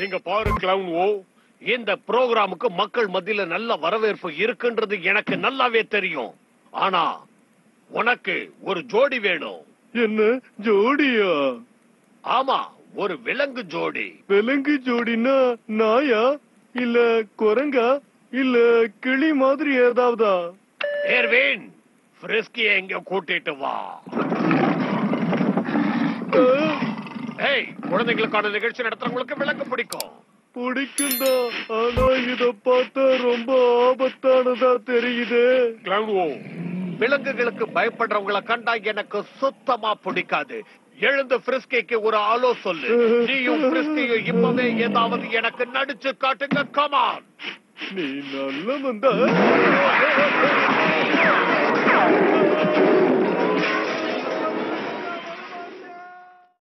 இங்க பாரு கிளவுன் ஓ இந்த ப்ரோக்ராமுக்கு மக்கள் மத்தியில நல்ல வரவேற்பு இருக்குன்றது எனக்கு நல்லாவே தெரியும் ஆனா உனக்கு ஒரு ஜோடி வேணும் என்ன ஜோடியா ஆமா ஒரு விலங்கு ஜோடி விலங்கு ஜோடினா நாயா இல்ல குரங்கா இல்ல கிளி மாதிரி ஏதாவதா ஏர்வின் ஃப்ரிஸ்கிய இங்க கூட்டிட்டு வா அஹ், ஏய் குழந்தைகளுக்கான நிகழ்ச்சி நடத்துறவங்களுக்கு விலங்கு பிடிக்கும் பிடிக்கும்தான் ஆனா இத பார்த்தா ரொம்ப ஆபத்தானதா தெரியுது கிளவுன் ஓ விலங்குகளுக்கு பயப்படுறவங்களை கண்டா எனக்கு சுத்தமா பிடிக்காது எழுந்து பிரிஸ்கிக்கு ஒரு ஆலோ சொல்லு நீயும் பிரிஸ்கியும் இப்பவே ஏதாவது எனக்கு நடிச்சு காட்டுங்க கமான் நீ நல்ல வந்தா